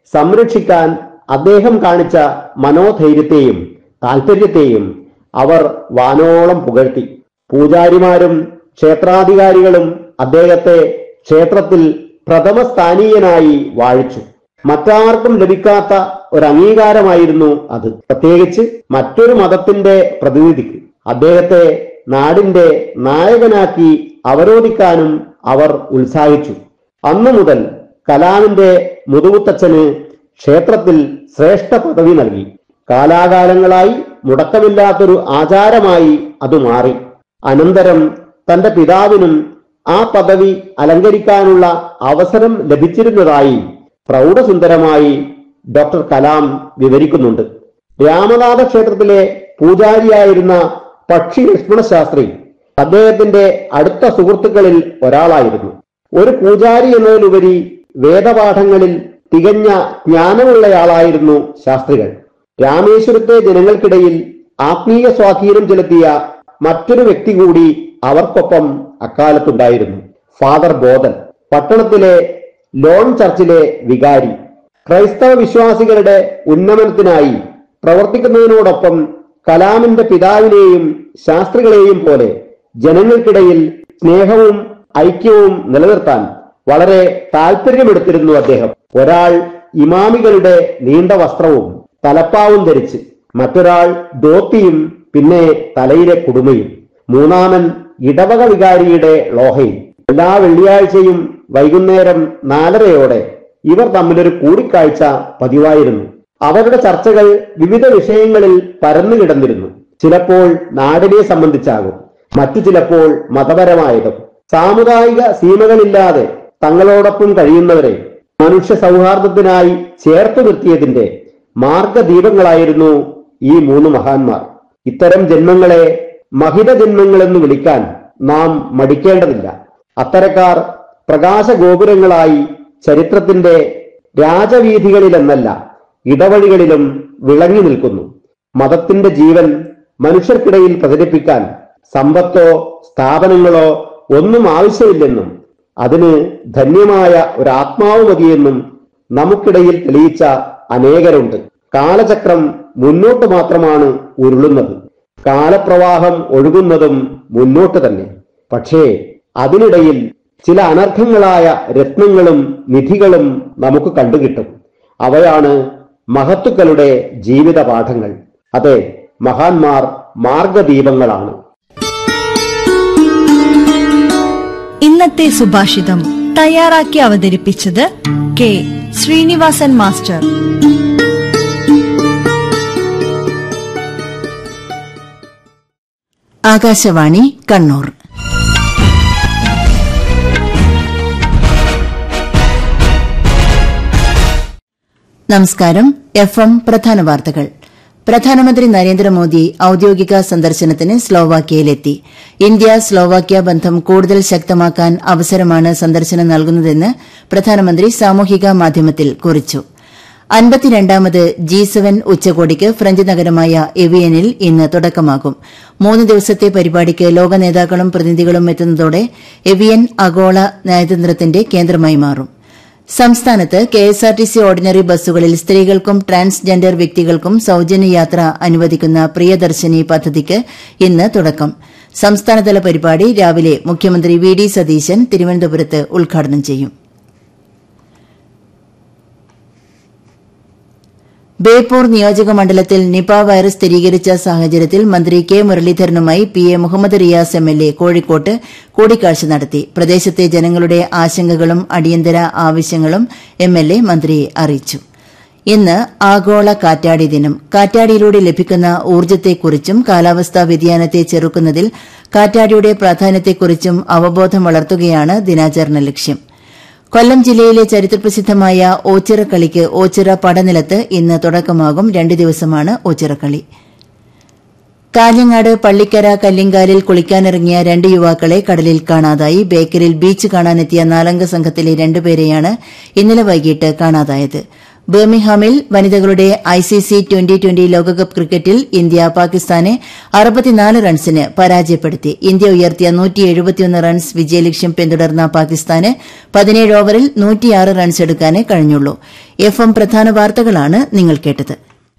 സംരക്ഷിക്കാൻ അദ്ദേഹം കാണിച്ച മനോധൈര്യത്തെയും താല്പര്യത്തെയും അവർ വാനോളം പുകഴ്ത്തി പൂജാരിമാരും ക്ഷേത്രാധികാരികളും അദ്ദേഹത്തെ ക്ഷേത്രത്തിൽ പ്രഥമ സ്ഥാനീയനായി വാഴിച്ചു മറ്റാർക്കും ലഭിക്കാത്ത ഒരു അംഗീകാരമായിരുന്നു അത് പ്രത്യേകിച്ച് മറ്റൊരു മതത്തിന്റെ പ്രതിനിധിക്ക് അദ്ദേഹത്തെ നാടിന്റെ നായകനാക്കി അവരോധിക്കാനും അവർ ഉത്സാഹിച്ചു അന്നു മുതൽ കലാമിന്റെ മുതുകുത്തച്ഛന് ക്ഷേത്രത്തിൽ ശ്രേഷ്ഠ പദവി നൽകി കാലാകാലങ്ങളായി മുടക്കമില്ലാത്തൊരു ആചാരമായി അത് മാറി അനന്തരം തന്റെ പിതാവിനും ആ പദവി അലങ്കരിക്കാനുള്ള അവസരം ലഭിച്ചിരുന്നതായി പ്രൗഢസുന്ദരമായി ഡോക്ടർ കലാം വിവരിക്കുന്നുണ്ട് രാമനാഥ ക്ഷേത്രത്തിലെ പൂജാരിയായിരുന്ന പക്ഷി ലക്ഷ്മണ ശാസ്ത്രി അദ്ദേഹത്തിന്റെ അടുത്ത സുഹൃത്തുക്കളിൽ ഒരാളായിരുന്നു ഒരു പൂജാരി എന്നതിലുപരി വേദപാഠങ്ങളിൽ തികഞ്ഞ ജ്ഞാനമുള്ളയാളായിരുന്നു ശാസ്ത്രികൾ രാമേശ്വരത്തെ ജനങ്ങൾക്കിടയിൽ ആത്മീയ സ്വാധീനം ചെലുത്തിയ മറ്റൊരു വ്യക്തി കൂടി അവർക്കൊപ്പം അക്കാലത്തുണ്ടായിരുന്നു ഫാദർ ബോധൻ പട്ടണത്തിലെ ലോൺ ചർച്ചിലെ വികാരി ക്രൈസ്തവ വിശ്വാസികളുടെ ഉന്നമനത്തിനായി പ്രവർത്തിക്കുന്നതിനോടൊപ്പം കലാമിന്റെ പിതാവിനെയും ശാസ്ത്രികളെയും പോലെ ജനങ്ങൾക്കിടയിൽ സ്നേഹവും ഐക്യവും നിലനിർത്താൻ വളരെ താല്പര്യമെടുത്തിരുന്നു അദ്ദേഹം ഒരാൾ ഇമാമികളുടെ നീണ്ട വസ്ത്രവും തലപ്പാവും ധരിച്ച് മറ്റൊരാൾ ധോത്തിയും പിന്നെ തലയിലെ കുടുമയും മൂന്നാമൻ ഇടവക വികാരിയുടെ ലോഹയും എല്ലാ വെള്ളിയാഴ്ചയും വൈകുന്നേരം നാലരയോടെ ഇവർ തമ്മിലൊരു കൂടിക്കാഴ്ച പതിവായിരുന്നു അവരുടെ ചർച്ചകൾ വിവിധ വിഷയങ്ങളിൽ പരന്നു കിടന്നിരുന്നു ചിലപ്പോൾ നാടിനെ സംബന്ധിച്ചാകും മറ്റു ചിലപ്പോൾ മതപരമായതും സാമുദായിക സീമകളില്ലാതെ തങ്ങളോടൊപ്പം കഴിയുന്നവരെ മനുഷ്യ സൗഹാർദ്ദത്തിനായി ചേർത്തു നിർത്തിയതിന്റെ മാർഗദീപങ്ങളായിരുന്നു ഈ മൂന്ന് മഹാന്മാർ ഇത്തരം ജന്മങ്ങളെ മഹിത ജന്മങ്ങളെന്ന് വിളിക്കാൻ നാം മടിക്കേണ്ടതില്ല അത്തരക്കാർ പ്രകാശഗോപുരങ്ങളായി ചരിത്രത്തിന്റെ രാജവീഥികളിലെന്നല്ല ഇടവഴികളിലും വിളങ്ങി നിൽക്കുന്നു മതത്തിന്റെ ജീവൻ മനുഷ്യർക്കിടയിൽ പ്രചരിപ്പിക്കാൻ സമ്പത്തോ സ്ഥാപനങ്ങളോ ഒന്നും ആവശ്യമില്ലെന്നും അതിന് ധന്യമായ ഒരു ആത്മാവ് മതിയെന്നും നമുക്കിടയിൽ തെളിയിച്ച അനേകരുണ്ട് കാലചക്രം മുന്നോട്ട് മാത്രമാണ് ഉരുളുന്നത് കാലപ്രവാഹം ഒഴുകുന്നതും മുന്നോട്ട് തന്നെ പക്ഷേ അതിനിടയിൽ ചില അനർഘങ്ങളായ രത്നങ്ങളും നിധികളും നമുക്ക് കണ്ടുകിട്ടും അവയാണ് മഹത്തുക്കളുടെ ജീവിത പാഠങ്ങൾ അതെ മഹാന്മാർ മാർഗദീപങ്ങളാണ് ഇന്നത്തെ സുഭാഷിതം തയ്യാറാക്കി അവതരിപ്പിച്ചത് കെ ശ്രീനിവാസൻ മാസ്റ്റർ ആകാശവാണി കണ്ണൂർ നമസ്കാരം എഫ് എം പ്രധാന വാർത്തകൾ പ്രധാനമന്ത്രി നരേന്ദ്രമോദി ഔദ്യോഗിക സന്ദർശനത്തിന് സ്ലോവാക്യയിലെത്തി ഇന്ത്യ സ്ലോവാക്യ ബന്ധം കൂടുതൽ ശക്തമാക്കാൻ അവസരമാണ് സന്ദർശനം നൽകുന്നതെന്ന് പ്രധാനമന്ത്രി സാമൂഹിക മാധ്യമത്തിൽ കുറിച്ചു അൻപത്തിരണ്ടാമത് ജി സെവൻ ഉച്ചകോടിക്ക് ഫ്രഞ്ച് നഗരമായ എവിയനിൽ ഇന്ന് തുടക്കമാകും മൂന്ന് ദിവസത്തെ പരിപാടിക്ക് ലോക നേതാക്കളും പ്രതിനിധികളും എത്തുന്നതോടെ എവിയൻ ആഗോള നയതന്ത്രത്തിന്റെ കേന്ദ്രമായി മാറും സംസ്ഥാനത്ത് കെഎസ്ആർടിസി ഓർഡിനറി ബസ്സുകളിൽ സ്ത്രീകൾക്കും ട്രാൻസ്ജെൻഡർ വ്യക്തികൾക്കും സൌജന്യ യാത്ര അനുവദിക്കുന്ന പ്രിയദർശിനി പദ്ധതിക്ക് ഇന്ന് തുടക്കം സംസ്ഥാനതല പരിപാടി രാവിലെ മുഖ്യമന്ത്രി വി ഡി സതീശൻ തിരുവനന്തപുരത്ത് ഉദ്ഘാടനം ചെയ്യും ബേപ്പൂർ നിയോജക മണ്ഡലത്തിൽ നിപ വൈറസ് സ്ഥിരീകരിച്ച സാഹചര്യത്തിൽ മന്ത്രി കെ മുരളീധരനുമായി P A Muhammad Riyas M L A കോഴിക്കോട്ട് കൂടിക്കാഴ്ച നടത്തി പ്രദേശത്തെ ജനങ്ങളുടെ ആശങ്കകളും അടിയന്തര ആവശ്യങ്ങളും എം എൽ എ മന്ത്രിയെ അറിയിച്ചു ഇന്ന് ആഗോള കാറ്റാടി ദിനം കാറ്റാടിയിലൂടെ ലഭിക്കുന്ന ഊർജ്ജത്തെക്കുറിച്ചും കാലാവസ്ഥാ വ്യതിയാനത്തെ ചെറുക്കുന്നതിൽ കാറ്റാടിയുടെ പ്രാധാന്യത്തെക്കുറിച്ചും അവബോധം വളർത്തുകയാണ് ദിനാചരണ ലക്ഷ്യം കൊല്ലം ജില്ലയിലെ ചരിത്രപ്രസിദ്ധമായ ഓച്ചിറക്കളിക്ക് ഓച്ചിറ പടനിലത്ത് ഇന്ന് തുടക്കമാകും രണ്ട് ദിവസമാണ് ഓച്ചിറക്കളി കാഞ്ഞങ്ങാട് പള്ളിക്കര കല്ലിങ്കാലിൽ കുളിക്കാനിറങ്ങിയ രണ്ട് യുവാക്കളെ കടലിൽ കാണാതായി ബേക്കറിൽ ബീച്ച് കാണാനെത്തിയ നാലംഗ സംഘത്തിലെ രണ്ടുപേരെയാണ് ഇന്നലെ വൈകിട്ട് കാണാതായത് ബർമിംഗ്ഹാമിൽ വനിതകളുടെ ഐസിസി ട്വന്റി ട്വന്റി ലോകകപ്പ് ക്രിക്കറ്റിൽ ഇന്ത്യ പാകിസ്ഥാനെ അറുപത്തിനാല് റൺസിന് പരാജയപ്പെടുത്തി ഇന്ത്യ ഉയർത്തിയ റൺസ് വിജയലക്ഷ്യം പിന്തുടർന്ന പാകിസ്ഥാന് പതിനേഴ് ഓവറിൽ നൂറ്റിയാറ് റൺസ് എടുക്കാനേ കഴിഞ്ഞുള്ളൂ എഫ് എം പ്രധാന വാർത്തകളാണ് നിങ്ങൾ കേട്ടത്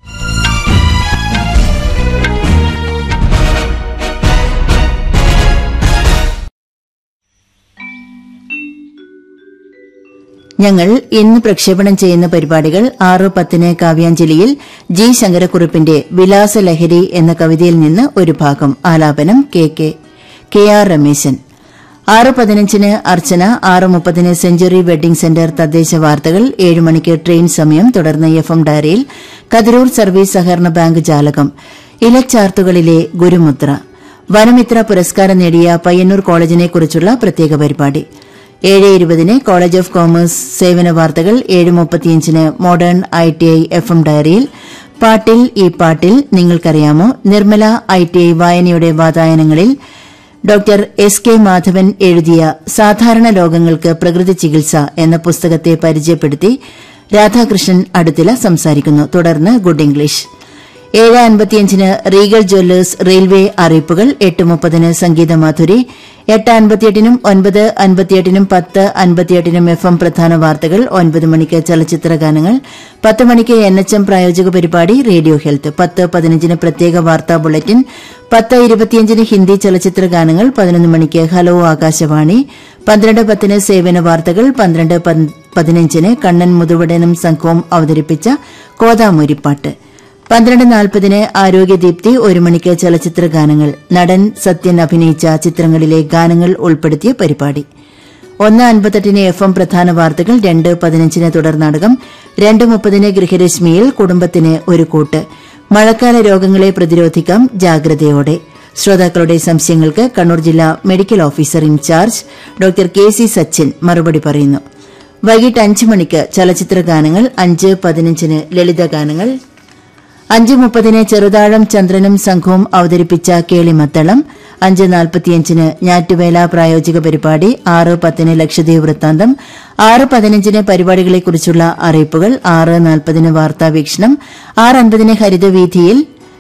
ഞങ്ങൾ ഇന്ന് പ്രക്ഷേപണം ചെയ്യുന്ന പരിപാടികൾ ആറ് പത്തിന് കാവ്യാഞ്ജലിയിൽ ജി ശങ്കരക്കുറുപ്പിന്റെ വിലാസലഹരി എന്ന കവിതയിൽ നിന്ന് ഒരു ഭാഗം ആലാപനം K K K R Rameshan ആറ് പതിനഞ്ചിന് അർച്ചന ആറ് മുപ്പതിന് സെഞ്ചുറി വെഡ്ഡിംഗ് സെന്റർ തദ്ദേശ വാർത്തകൾ ഏഴ് മണിക്ക് ട്രെയിൻ സമയം തുടർന്ന് എഫ് എം ഡയറിയിൽ കതിരൂർ സർവീസ് സഹകരണ ബാങ്ക് ജാലകം ഇലച്ചാർത്തുകളിലെ ഗുരുമുദ്ര വനമിത്ര പുരസ്കാരം നേടിയ പയ്യന്നൂർ കോളേജിനെക്കുറിച്ചുള്ള പ്രത്യേക പരിപാടി ഏഴ് ഇരുപതിന് കോളേജ് ഓഫ് കോമേഴ്സ് സേവന വാർത്തകൾ ഏഴ് മുപ്പത്തിയഞ്ചിന് modern I T I F M ഡയറിയിൽ പാട്ടിൽ ഈ പാട്ടിൽ നിങ്ങൾക്കറിയാമോ നിർമ്മല ഐ ടി ഐ വായനയുടെ വാതായനങ്ങളിൽ ഡോക്ടർ എസ് കെ മാധവൻ എഴുതിയ സാധാരണ രോഗങ്ങൾക്ക് പ്രകൃതി ചികിത്സ എന്ന പുസ്തകത്തെ പരിചയപ്പെടുത്തി രാധാകൃഷ്ണൻ അടുത്തില സംസാരിക്കുന്നു തുടർന്ന് ഗുഡ് ഇംഗ്ലീഷ് ഏഴ് അൻപത്തിയഞ്ചിന് റീഗൽ ജ്വല്ലേഴ്സ് റെയിൽവേ അറിയിപ്പുകൾ എട്ട് മുപ്പതിന് സംഗീത മാധുരി എട്ട് അൻപത്തിയെട്ടിനും ഒൻപത് അൻപത്തിയെട്ടിനും പത്ത് അൻപത്തിയെട്ടിനും എഫ് എം പ്രധാന വാർത്തകൾ ഒൻപത് മണിക്ക് ചലച്ചിത്ര ഗാനങ്ങൾ പത്ത് മണിക്ക് എൻ എച്ച് എം പ്രായോജക പരിപാടി റേഡിയോ ഹെൽത്ത് പത്ത് പതിനഞ്ചിന് പ്രത്യേക വാർത്താ ബുള്ളറ്റിൻ പത്ത് ഇരുപത്തിയഞ്ചിന് ഹിന്ദി ചലച്ചിത്ര ഗാനങ്ങൾ പതിനൊന്ന് മണിക്ക് ഹലോ ആകാശവാണി പന്ത്രണ്ട് പത്തിന് സേവന വാർത്തകൾ പന്ത്രണ്ട് പതിനഞ്ചിന് കണ്ണൻ മുതുവടനും സംഘവും അവതരിപ്പിച്ച കോതാമൂരിപ്പാട്ട് പന്ത്രണ്ട് നാൽപ്പതിന് ആരോഗ്യദീപ്തി ഒരു മണിക്ക് ചലച്ചിത്ര ഗാനങ്ങൾ നടൻ സത്യൻ അഭിനയിച്ച ചിത്രങ്ങളിലെ ഗാനങ്ങൾ ഉൾപ്പെടുത്തിയ പരിപാടി ഒന്ന് അൻപത്തെട്ടിന് എഫ് എം പ്രധാന വാർത്തകൾ രണ്ട് പതിനഞ്ചിന് തുടർ നാടകം രണ്ട് മുപ്പതിന് ഗൃഹരശ്മിയിൽ കുടുംബത്തിന് ഒരു കൂട്ട് മഴക്കാല രോഗങ്ങളെ പ്രതിരോധിക്കാം ജാഗ്രതയോടെ ശ്രോതാക്കളുടെ സംശയങ്ങൾക്ക് കണ്ണൂർ ജില്ലാ medical officer incharge doctor K C Sachin മറുപടി പറയുന്നു വൈകിട്ട് അഞ്ച് മണിക്ക് ചലച്ചിത്ര ഗാനങ്ങൾ അഞ്ച് പതിനഞ്ചിന് ലളിത ഗാനങ്ങൾ അഞ്ച് മുപ്പതിന് ചെറുതാഴം ചന്ദ്രനും സംഘവും അവതരിപ്പിച്ച കേളിമത്തളം അഞ്ച് നാൽപ്പത്തിയഞ്ചിന് ഞാറ്റുവേല പ്രായോജിക പരിപാടി ആറ് പത്തിന് ലക്ഷദ്വീപ് വൃത്താന്തം ആറ് പതിനഞ്ചിന് പരിപാടികളെക്കുറിച്ചുള്ള അറിയിപ്പുകൾ ആറ് നാൽപ്പതിന് വാർത്താവീക്ഷണം ആറ് അൻപതിന് ഹരിതവീഥിയിൽ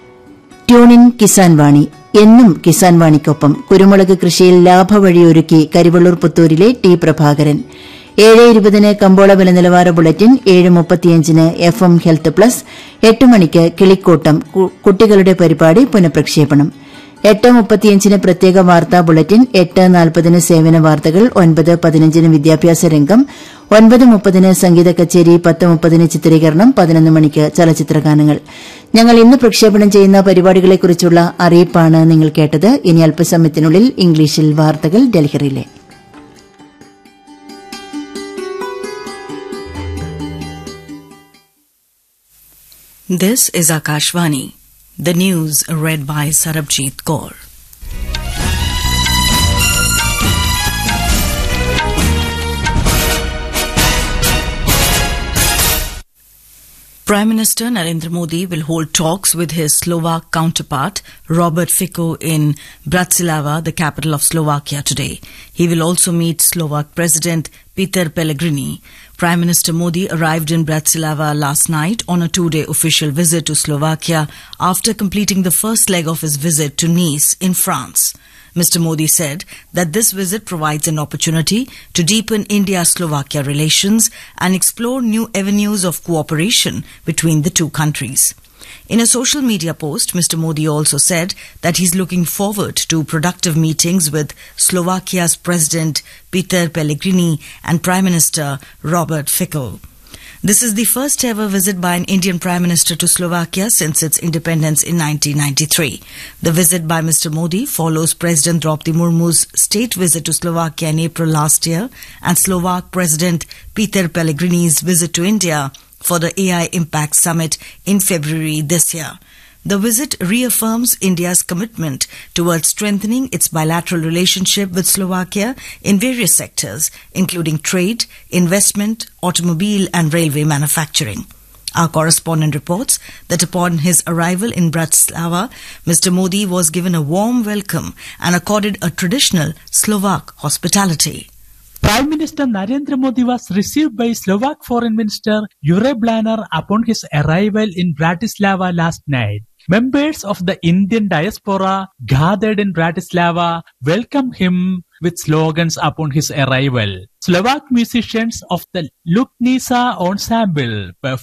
ട്യൂണിൻ കിസാൻ വാണി എന്നും കിസാൻ വാണിക്കൊപ്പം കുരുമുളക് കൃഷിയിൽ ലാഭവഴിയൊരുക്കി കരിവള്ളൂർ പുത്തൂരിലെ ടി പ്രഭാകരൻ ഏഴ് ഇരുപതിന് കമ്പോള വില നിലവാര ബുള്ളറ്റിൻ ഏഴ് മുപ്പത്തിയഞ്ചിന് എഫ് എം ഹെൽത്ത് പ്ലസ് എട്ട് മണിക്ക് കിളിക്കൂട്ടം കുട്ടികളുടെ പരിപാടി പുനഃപ്രക്ഷേപണം എട്ട് മുപ്പത്തിയഞ്ചിന് പ്രത്യേക വാർത്താ ബുള്ളറ്റിൻ എട്ട് നാൽപ്പതിന് സേവന വാർത്തകൾ ഒൻപത് പതിനഞ്ചിന് വിദ്യാഭ്യാസ രംഗം ഒൻപത് മുപ്പതിന് സംഗീത കച്ചേരി പത്ത് മുപ്പതിന് ചിത്രീകരണം പതിനൊന്ന് മണിക്ക് ചലച്ചിത്ര ഗാനങ്ങൾ ഞങ്ങൾ ഇന്ന് പ്രക്ഷേപണം ചെയ്യുന്ന പരിപാടികളെക്കുറിച്ചുള്ള അറിയിപ്പാണ് നിങ്ങൾ കേട്ടത് ഇനി അല്പസമയത്തിനുള്ളിൽ ഇംഗ്ലീഷിൽ വാർത്തകൾ ഡൽഹിയിലെ This is Akashvani. The news read by Sarabjit Kaur. Prime Minister Narendra Modi will hold talks with his Slovak counterpart Robert Fico in Bratislava, the capital of Slovakia today. He will also meet Slovak President Peter Pellegrini. Prime Minister Modi arrived in Bratislava last night on a two-day official visit to Slovakia after completing the first leg of his visit to Nice in France. Mr. Modi said that this visit provides an opportunity to deepen India-Slovakia relations and explore new avenues of cooperation between the two countries. In a social media post, Mr. Modi also said that he's looking forward to productive meetings with Slovakia's President Peter Pellegrini and Prime Minister Robert Fico. This is the first ever visit by an Indian Prime Minister to Slovakia since its independence in 1993. The visit by Mr. Modi follows President Draupadi Murmu's state visit to Slovakia in April last year and Slovak President Peter Pellegrini's visit to India for the AI Impact Summit in February this year. The visit reaffirms India's commitment towards strengthening its bilateral relationship with Slovakia in various sectors, including trade, investment, automobile, and railway manufacturing. Our correspondent reports that upon his arrival in Bratislava, Mr. Modi was given a warm welcome and accorded a traditional Slovak hospitality. Prime Minister Narendra Modi was received by Slovak Foreign Minister Jure Blaner upon his arrival in Bratislava last night. Members of the Indian diaspora gathered in Bratislava welcomed him with slogans upon his arrival. Slovak musicians of the Luknisa ensemble performed